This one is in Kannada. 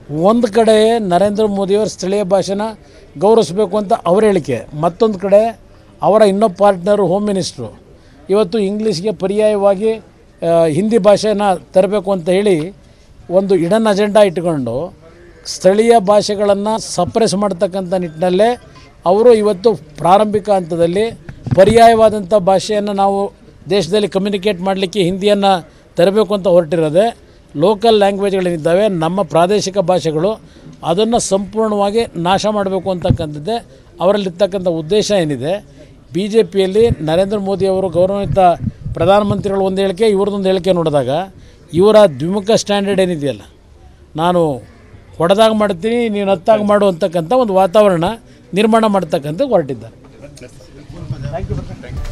ಒಂದು ಕಡೆ ನರೇಂದ್ರ ಮೋದಿಯವರು ಸ್ಥಳೀಯ ಭಾಷೆನ ಗೌರವಿಸಬೇಕು ಅಂತ ಅವ್ರ ಹೇಳಿಕೆ ಮತ್ತೊಂದು ಕಡೆ ಅವರ ಇನ್ನೊಬ್ಬ ಪಾರ್ಟ್ನರು ಹೋಮ್ ಮಿನಿಸ್ಟ್ರು ಇವತ್ತು ಇಂಗ್ಲೀಷ್ಗೆ ಪರ್ಯಾಯವಾಗಿ ಆ, ಹಿಂದಿ ಭಾಷೆನ ತರಬೇಕು ಅಂತ ಹೇಳಿ ಒಂದು ಇಡನ್ ಅಜೆಂಡಾ ಇಟ್ಕೊಂಡು ಸ್ಥಳೀಯ ಭಾಷೆಗಳನ್ನು ಸಪ್ರೆಸ್ ಮಾಡ್ತಕ್ಕಂಥ ನಿಟ್ಟಿನಲ್ಲೇ ಅವರು ಇವತ್ತು ಪ್ರಾರಂಭಿಕ ಹಂತದಲ್ಲಿ ಪರ್ಯಾಯವಾದಂಥ ಭಾಷೆಯನ್ನು ನಾವು ದೇಶದಲ್ಲಿ ಕಮ್ಯುನಿಕೇಟ್ ಮಾಡಲಿಕ್ಕೆ ಹಿಂದಿಯನ್ನು ತರಬೇಕು ಅಂತ ಹೊರಟಿರೋದೆ ಲೋಕಲ್ ಲ್ಯಾಂಗ್ವೇಜ್ಗಳೇನಿದ್ದಾವೆ ನಮ್ಮ ಪ್ರಾದೇಶಿಕ ಭಾಷೆಗಳು ಅದನ್ನು ಸಂಪೂರ್ಣವಾಗಿ ನಾಶ ಮಾಡಬೇಕು ಅಂತಕ್ಕಂಥದ್ದೇ ಅವರಲ್ಲಿರ್ತಕ್ಕಂಥ ಉದ್ದೇಶ ಏನಿದೆ ಬಿ ಜೆ ಪಿಯಲ್ಲಿ ನರೇಂದ್ರ ಮೋದಿ ಅವರು ಗೌರವಾನ್ವಿತ ಪ್ರಧಾನಮಂತ್ರಿಗಳು ಒಂದು ಹೇಳಿಕೆ ಇವ್ರದ್ದೊಂದು ಹೇಳಿಕೆ ನೋಡಿದಾಗ ಇವರ ದ್ವಿಮುಖ ಸ್ಟ್ಯಾಂಡರ್ಡ್ ಏನಿದೆಯಲ್ಲ ನಾನು ಹೊಡೆದಾಗ ಮಾಡ್ತೀನಿ ನೀನು ಹತ್ತಾಗ ಮಾಡು ಅಂತಕ್ಕಂಥ ಒಂದು ವಾತಾವರಣ ನಿರ್ಮಾಣ ಮಾಡ್ತಕ್ಕಂಥ ಹೊರಟಿದ್ದಾರೆ